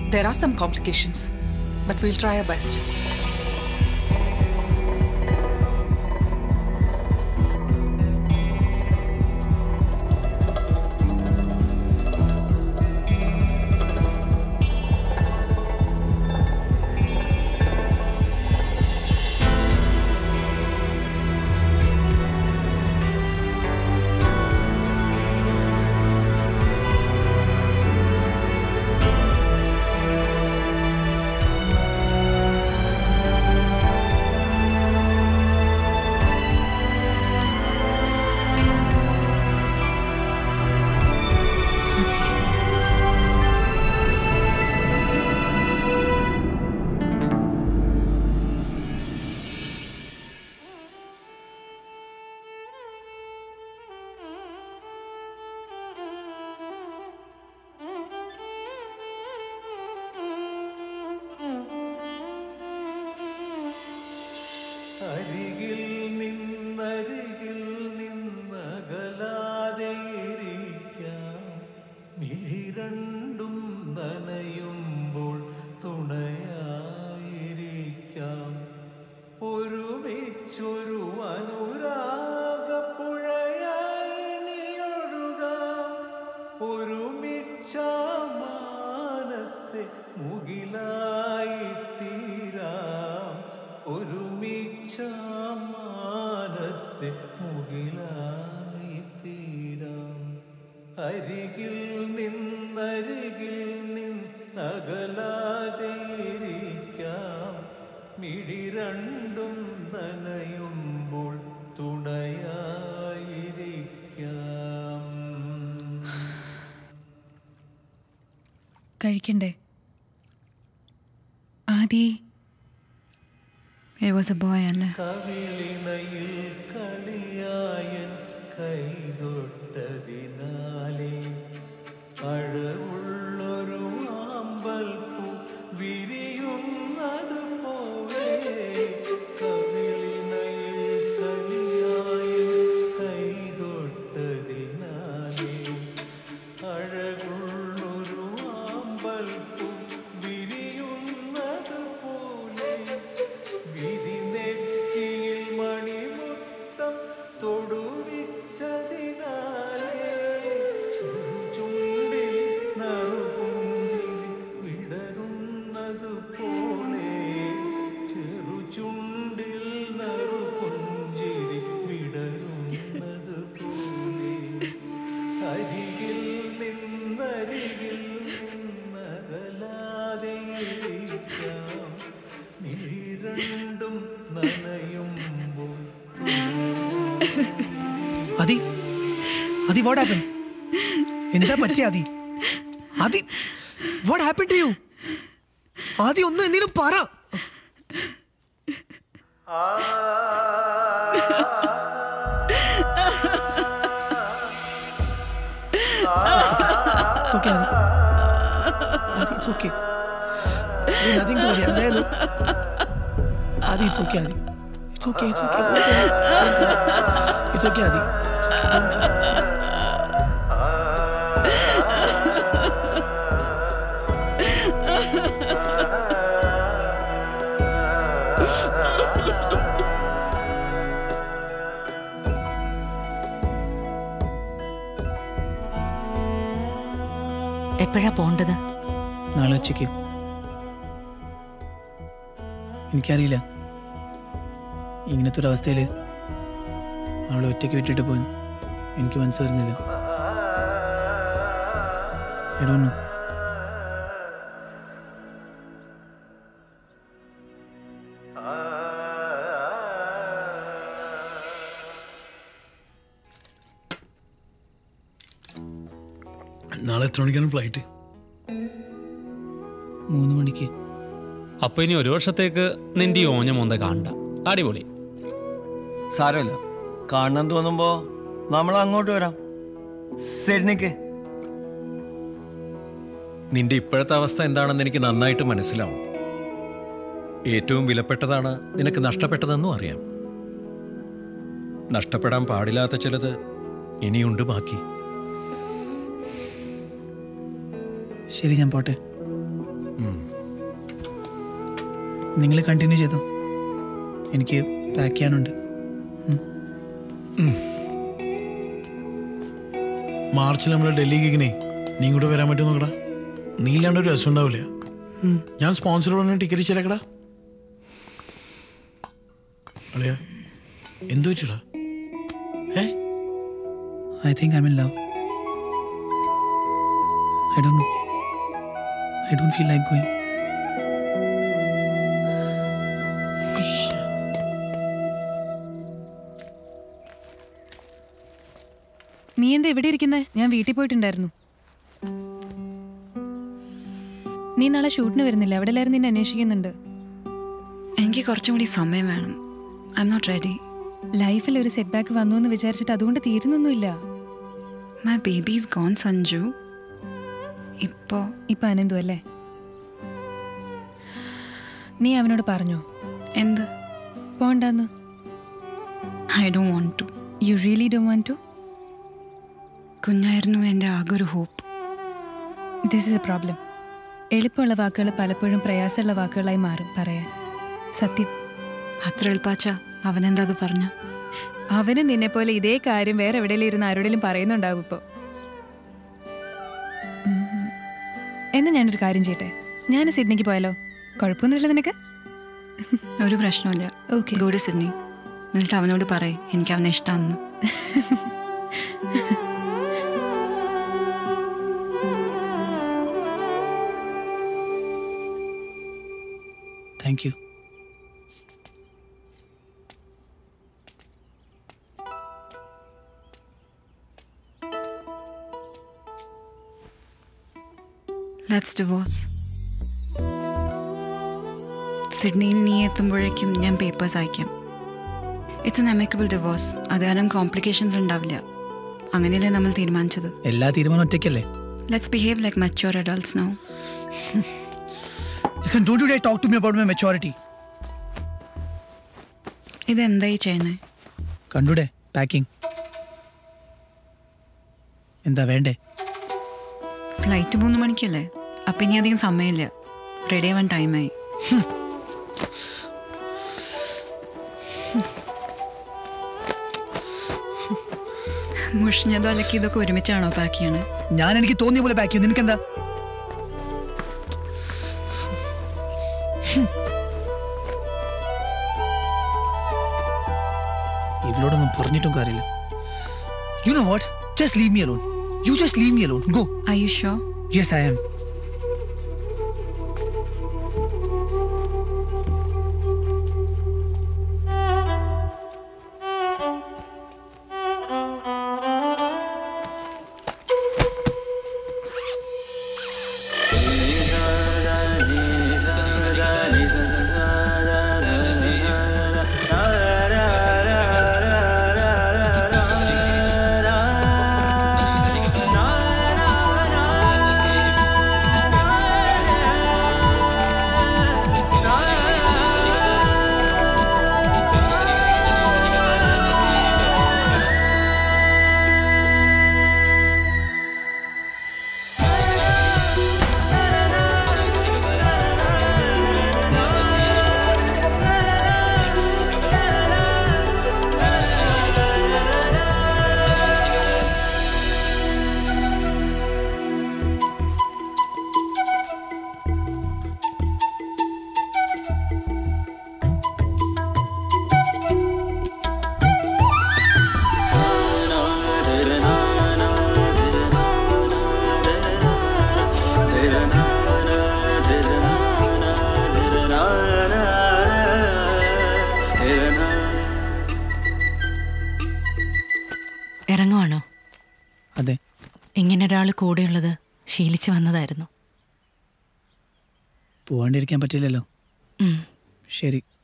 There are some complications, but we'll try our best. അരികിൽ നിന്നരികിൽ നിന്നകലാതെ ഇരിക്കാം മിഴിരണ്ടും നനയുമ്പോൾ തുണയായിരിക്കാം ഒരുമിച്ചൊരു അനുരാഗപ്പുഴയായി നീ ഒഴുകാം ഒരുമിച്ചാമാനത്തെ മുകിലായി തീരാം ഒരുമിച്ചാമാനത്തെ മുകിലായി തീരാം അരികിൽ നിന്നരികിൽ നിന്നകലാതെ ഇരിക്കാം മിഴി രണ്ടും നനയുമ്പോൾ തുണയായിരിക്കാം കഴിക്കണ്ടേ ആദി It was a boy, അല്ലേ കവിളിനയിൽ കളിയായൻ കൈതൊട്ടതിനാലേ അഴവുള്ളൊരു ആമ്പൽ പൂ വിരിയുന്നത് പോലെ കവിളിനയിൽ കളിയായൻ കൈതൊട്ടതിനാലേ അഴകുള്ളൊരു ആമ്പൽ പൂ വിരിയുന്നത് പോലെ വിരിനെറ്റിയിൽ മണിമുത്തം തൊടുവിച്ചതിനാലേ ചുണ്ടിൽ നറുപുഞ്ചിരി വിടരുന്നത് പോലെ ചെറുചുണ്ടിൽ നറുപുഞ്ചിരി വിടരുന്നത് പോലെ അരികിൽ നിന്നരികിൽ നിന്നകലാതെ ഇരിക്കാം മിഴിരണ്ടും നനയുമ്പോൾ അതി അതി വാട്ട് ഹാപ്പൻ എന്താ പറ്റിയ അതി അതി വാട്ട് ഹാപ്പൻ ടു യു ആദ്യം ഒന്നും എന്തെങ്കിലും പറ It's okay, Adi. Adi, it's okay. There's nothing to worry. I'm there, no? Adi, it's okay, Adi. It's okay, it's okay. Don't cry. Don't cry. It's okay, Adi. It's okay. Don't cry. എപ്പോഴാ പോണ്ടത് നാളെ ഉച്ചയ്ക്ക് എനിക്കറിയില്ല ഇങ്ങനത്തെ ഒരു അവസ്ഥയിൽ അവളെ ഒറ്റയ്ക്ക് വിട്ടിട്ട് പോകാൻ എനിക്ക് മനസ്സ് വരുന്നില്ല ഇടന്നു നാളെ എത്ര മണിക്കാണ് ഫ്ലൈറ്റ് മൂന്ന് മണിക്ക് അപ്പൊ ഇനി ഒരു വർഷത്തേക്ക് നിന്റെ ഈ ഓഞ്ഞ മോന്ത കാണണ്ട അടിപൊളി സാരമില്ല കാണണം തോന്നുമ്പോ നമ്മൾ അങ്ങോട്ട് വരാം സെഡ്നിക്ക് നിന്റെ ഇപ്പോഴത്തെ അവസ്ഥ എന്താണെന്ന് എനിക്ക് നന്നായിട്ട് മനസ്സിലാവും ഏറ്റവും വിലപ്പെട്ടതാണ് നിനക്ക് നഷ്ടപ്പെട്ടതെന്നും അറിയാം നഷ്ടപ്പെടാൻ പാടില്ലാത്ത ചിലത് ഇനിയുണ്ട് ബാക്കി ശരി ഞാൻ പോട്ടെ ഉം. നിങ്ങൾ കണ്ടിന്യൂ ചെയ്തോ എനിക്ക് പാക്ക് ചെയ്യാനുണ്ട് മാർച്ചിൽ നമ്മൾ ഡൽഹി ഗിഗിനെ നീ ഇങ്ങോട്ട് വരാൻ പറ്റുമോ നോക്കടാ നീ ഇല്ലാണ്ട് ഒരു രസം ഉണ്ടാവില്ല ഞാൻ സ്പോൺസർ പറഞ്ഞ ടിക്കറ്റ് ശരിയാക്കടാ അളിയ എന്തു പറ്റിയടാ ഏ I think I mean love I don't know I don't feel like going നീ എന്താ എവിടെ ഇരിക്കുന്നേ ഞാൻ വീട്ടിൽ പോയിട്ടുണ്ടായിരുന്നു നീ നാളെ ഷൂട്ടിന് വരുന്നില്ല അവിടെ എല്ലാവരും നിന്നെ അന്വേഷിക്കുന്നുണ്ട് എനിക്ക് കുറച്ചും കൂടി സമയം വേണം ഐ എം നോട്ട് റെഡി ലൈഫിൽ ഒരു സെറ്റ് ബാക്ക് വന്നു എന്ന് വിചാരിച്ചിട്ട് അതുകൊണ്ട് തീരുന്നൊന്നുമില്ല my baby is gone Sanju ഇപ്പോ ഇപ്പൊ അനന്തു അല്ലേ നീ അവനോട് പറഞ്ഞോ എന്ത് പോണ്ടെന്ന് I do won't to you really do want to കുഞ്ഞായിരുന്നു എൻ്റെ ആകെ ഒരു hope this is a problem എളുപ്പമുള്ള വാക്കുകൾ പലപ്പോഴും പ്രയാസമുള്ള വാക്കുകളായി മാറും പറയാൻ സത്യം അത്ര എളുപ്പാച്ച അവനെന്താ അത് പറഞ്ഞ അവനും നിന്നെ പോലെ ഇതേ കാര്യം വേറെ എവിടെയെങ്കിലും ഇരുന്ന് ആരോടെങ്കിലും പറയുന്നുണ്ടാവും ഇപ്പോൾ എന്നാ ഞാനൊരു കാര്യം ചെയ്യട്ടെ ഞാൻ സിഡ്നിക്ക് പോയാലോ കുഴപ്പമൊന്നുമില്ല നിനക്ക് ഒരു പ്രശ്നമില്ല ഓക്കെ ഗോഡ് സിഡ്നി എന്നിട്ട് അവനോട് പറയ് എനിക്ക് അവനെ ഇഷ്ടമാണെന്ന് താങ്ക് യു ലെറ്റ്സ് ഡിവോഴ്സ് സിഡ്നിയിൽ നീ എത്തുമ്പോഴേക്കും ഞാൻ പേപ്പേഴ്സ് അയക്കാം ഇറ്റ്സ് എൻ അമേക്കബിൾ ഡിവോഴ്സ് അത് കാരണം കോംപ്ലിക്കേഷൻസ് ഉണ്ടാവില്ല അങ്ങനെയല്ലേ നമ്മൾ തീരുമാനിച്ചത് എല്ലാ തീരുമാനം ഒറ്റയ്ക്കല്ലേ let's behave like mature adults now Listen, don't you dare talk to me about my maturity. ഇതെന്തായി ചെയ്യണേ കണ്ടൂടെ പാക്കിംഗ് എന്താ വേണ്ടേ ഫ്ലൈറ്റ് മൂന്ന് മണിക്കല്ലേ അപ്പം ഇനി അധികം സമയമില്ല റെഡി ആവാൻ ടൈമായി മുഷിഞ്ഞതോ അല്ലെങ്കിൽ ഇതൊക്കെ ഒരുമിച്ചാണോ പാക്ക് ചെയ്യണേ ഞാൻ എനിക്ക് തോന്നിയ പോലെ പാക്ക് ചെയ്യും നിനക്കെന്താ ഇവളോടൊന്നും പറഞ്ഞിട്ടും കാര്യമില്ല you know what just leave me alone you just leave me alone go I you show yes I am ഇറങ്ങുവാണോ അതെ ഇങ്ങനെ ഒരാൾ കൂടെയുള്ളത് ശീലിച്ചു വന്നതായിരുന്നു പോവാണ്ടിരിക്കാൻ പറ്റില്ലല്ലോ ഉം. ശരി